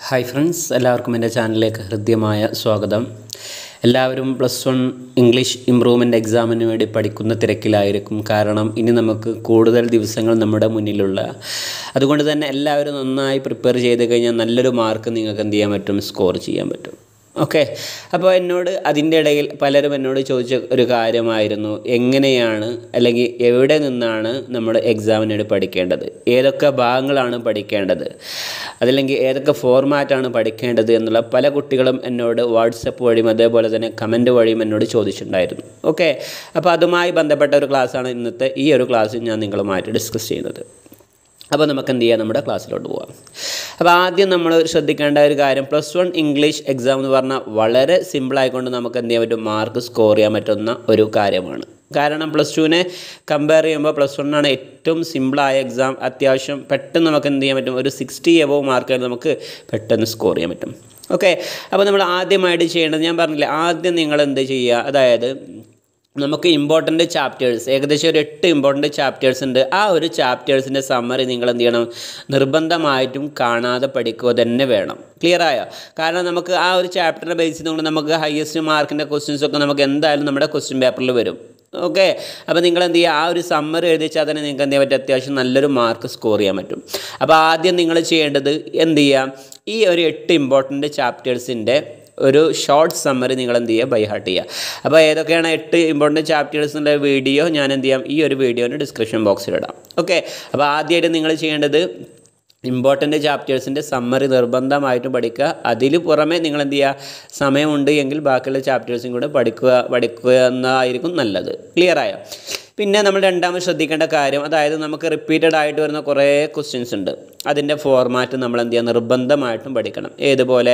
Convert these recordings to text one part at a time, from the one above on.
hi friends എല്ലാവർക്കും എൻ്റെ ചാനലിലേക്ക് ഹൃദ്യമായ സ്വാഗതം എല്ലാവരും പ്ലസ് വൺ ഇംഗ്ലീഷ് ഇമ്പ്രൂവ്മെൻ്റ് എക്സാമിന് വേണ്ടി പഠിക്കുന്ന തിരക്കിലായിരിക്കും കാരണം ഇനി നമുക്ക് കൂടുതൽ ദിവസങ്ങൾ നമ്മുടെ മുന്നിലുള്ള അതുകൊണ്ട് തന്നെ എല്ലാവരും നന്നായി പ്രിപ്പയർ ചെയ്ത് കഴിഞ്ഞാൽ നല്ലൊരു മാർക്ക് നിങ്ങൾക്ക് എന്ത് ചെയ്യാൻ പറ്റും സ്കോർ ചെയ്യാൻ പറ്റും ഓക്കെ അപ്പോൾ എന്നോട് അതിൻ്റെ ഇടയിൽ പലരും എന്നോട് ചോദിച്ച ഒരു കാര്യമായിരുന്നു എങ്ങനെയാണ് അല്ലെങ്കിൽ എവിടെ നിന്നാണ് നമ്മൾ എക്സാമിന് വേണ്ടി പഠിക്കേണ്ടത് ഏതൊക്കെ ഭാഗങ്ങളാണ് പഠിക്കേണ്ടത് അതല്ലെങ്കിൽ ഏതൊക്കെ ഫോർമാറ്റാണ് പഠിക്കേണ്ടത് എന്നുള്ള പല കുട്ടികളും എന്നോട് വാട്സപ്പ് വഴിയും അതേപോലെ തന്നെ കമൻറ്റ് വഴിയും എന്നോട് ചോദിച്ചിട്ടുണ്ടായിരുന്നു ഓക്കെ അപ്പോൾ അതുമായി ബന്ധപ്പെട്ട ഒരു ക്ലാസ്സാണ് ഇന്നത്തെ ഈ ഒരു ക്ലാസ്സിൽ ഞാൻ നിങ്ങളുമായിട്ട് ഡിസ്കസ് ചെയ്യുന്നത് അപ്പോൾ നമുക്ക് എന്ത് ചെയ്യാം നമ്മുടെ ക്ലാസ്സിലോട്ട് പോകാം അപ്പോൾ ആദ്യം നമ്മൾ ശ്രദ്ധിക്കേണ്ട ഒരു കാര്യം പ്ലസ് വൺ ഇംഗ്ലീഷ് എക്സാം എന്ന് പറഞ്ഞാൽ വളരെ സിമ്പിളായിക്കൊണ്ട് നമുക്ക് എന്ത് ചെയ്യാൻ പറ്റും മാർക്ക് സ്കോർ ചെയ്യാൻ പറ്റുന്ന ഒരു കാര്യമാണ് കാരണം പ്ലസ് ടുവിനെ കമ്പയർ ചെയ്യുമ്പോൾ പ്ലസ് വണ്ണാണ് ഏറ്റവും സിമ്പിളായ എക്സാം അത്യാവശ്യം പെട്ടെന്ന് നമുക്ക് എന്ത് ചെയ്യാൻ പറ്റും ഒരു സിക്സ്റ്റി എബോവ് മാർക്ക് നമുക്ക് പെട്ടെന്ന് സ്കോർ ചെയ്യാൻ പറ്റും ഓക്കെ അപ്പോൾ നമ്മൾ ആദ്യമായിട്ട് ചെയ്യേണ്ടത് ഞാൻ പറഞ്ഞില്ലേ ആദ്യം നിങ്ങൾ എന്ത് ചെയ്യുക അതായത് നമുക്ക് ഇമ്പോർട്ടൻ്റ് ചാപ്റ്റേഴ്സ് ഏകദേശം ഒരു എട്ട് ഇമ്പോർട്ടൻ്റ് ചാപ്റ്റേഴ്സ് ഉണ്ട് ആ ഒരു ചാപ്റ്റേഴ്സിൻ്റെ സമ്മറി നിങ്ങൾ എന്ത് ചെയ്യണം നിർബന്ധമായിട്ടും കാണാതെ പഠിക്കുക തന്നെ വേണം ക്ലിയർ ആയോ കാരണം നമുക്ക് ആ ഒരു ചാപ്റ്ററിനെ ബേസ് ചെയ്തുകൊണ്ട് നമുക്ക് ഹയസ്റ്റ് മാർക്കിൻ്റെ ക്വസ്റ്റ്യൻസ് ഒക്കെ നമുക്ക് എന്തായാലും നമ്മുടെ ക്വസ്റ്റ്യൻ പേപ്പറിൽ വരും ഓക്കെ അപ്പോൾ നിങ്ങൾ എന്ത് ചെയ്യുക ആ ഒരു സമ്മർ എഴുതിച്ചാൽ തന്നെ നിങ്ങൾക്ക് എന്ത് ചെയ്യാൻ പറ്റും അത്യാവശ്യം നല്ലൊരു മാർക്ക് സ്കോർ ചെയ്യാൻ പറ്റും അപ്പോൾ ആദ്യം നിങ്ങൾ ചെയ്യേണ്ടത് എന്ത് ചെയ്യുക ഈ ഒരു എട്ട് ഇമ്പോർട്ടൻ്റ് ചാപ്റ്റേഴ്സിൻ്റെ ഒരു ഷോർട്ട് സമ്മറി നിങ്ങൾ എന്ത് ചെയ്യുക ബൈ ഹാർട്ട് ചെയ്യുക അപ്പോൾ ഏതൊക്കെയാണ് എട്ട് ഇമ്പോർട്ടൻറ്റ് ചാപ്റ്റേഴ്സിൻ്റെ വീഡിയോ ഞാൻ എന്ത് ചെയ്യാം ഈ ഒരു വീഡിയോൻ്റെ ഡിസ്ക്രിപ്ഷൻ ബോക്സിൽ ഇടാം ഓക്കെ അപ്പോൾ ആദ്യമായിട്ട് നിങ്ങൾ ചെയ്യേണ്ടത് ഇമ്പോർട്ടൻ്റ് ചാപ്റ്റേഴ്സിൻ്റെ സമ്മറി നിർബന്ധമായിട്ടും പഠിക്കുക അതിൽ പുറമെ നിങ്ങൾ എന്ത് ചെയ്യുക സമയമുണ്ട് എങ്കിൽ ബാക്കിയുള്ള ചാപ്റ്റേഴ്സും കൂടെ പഠിക്കുക പഠിക്കുക എന്നതായിരിക്കും നല്ലത് ക്ലിയർ ആയോ പിന്നെ നമ്മൾ രണ്ടാമത് ശ്രദ്ധിക്കേണ്ട കാര്യം അതായത് നമുക്ക് റിപ്പീറ്റഡ് ആയിട്ട് വരുന്ന കുറേ ക്വസ്റ്റ്യൻസ് ഉണ്ട് അതിൻ്റെ ഫോർമാറ്റ് നമ്മൾ എന്ത് ചെയ്യുക നിർബന്ധമായിട്ടും പഠിക്കണം ഏതുപോലെ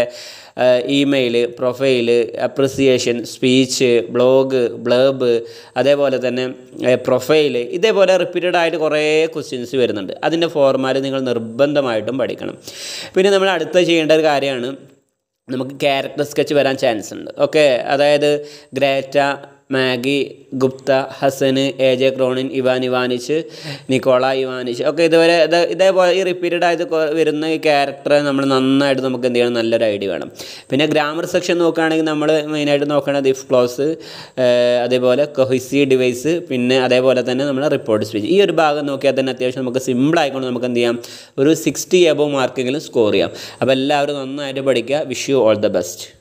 email profile appreciation speech blog blurb അതേപോലെ തന്നെ പ്രൊഫൈല് ഇതേപോലെ റിപ്പീറ്റഡ് ആയിട്ട് കുറേ ക്വസ്റ്റ്യൻസ് വരുന്നുണ്ട് അതിൻ്റെ ഫോർമാറ്റ് നിങ്ങൾ നിർബന്ധമായിട്ടും പഠിക്കണം പിന്നെ നമ്മൾ അടുത്ത ചെയ്യേണ്ട ഒരു കാര്യമാണ് നമുക്ക് ക്യാരക്ടർ സ്കെച്ച് വരാൻ ചാൻസ് ഉണ്ട് ഓക്കെ അതായത് Greta Maggie Gupta Hasan A J Cronin Ivan Ivanich Nikola Ivanich ഒക്കെ ഇതുവരെ ഇത് ഇതേപോലെ ഈ റിപ്പീറ്റഡ് ആയിട്ട് വരുന്ന ഈ ക്യാരക്ടറെ നമ്മൾ നന്നായിട്ട് നമുക്ക് എന്ത് ചെയ്യണം നല്ലൊരു ഐഡിയ വേണം പിന്നെ ഗ്രാമർ സെക്ഷൻ നോക്കുകയാണെങ്കിൽ നമ്മൾ മെയിനായിട്ട് നോക്കേണ്ടത് ഇഫ് ക്ലോസ് അതേപോലെ കൊഹിസി ഡിവൈസ് പിന്നെ അതേപോലെ തന്നെ നമ്മൾ റിപ്പോർട്ട് സ്പീച്ച് ഈ ഒരു ഭാഗം നോക്കിയാൽ തന്നെ അത്യാവശ്യം നമുക്ക് സിമ്പിൾ ആയിക്കൊണ്ട് നമുക്ക് എന്ത് ചെയ്യാം ഒരു സിക്സ്റ്റി എബോ മാർക്കെങ്കിലും സ്കോർ ചെയ്യാം അപ്പോൾ എല്ലാവരും നന്നായിട്ട് പഠിക്കുക wish you all the best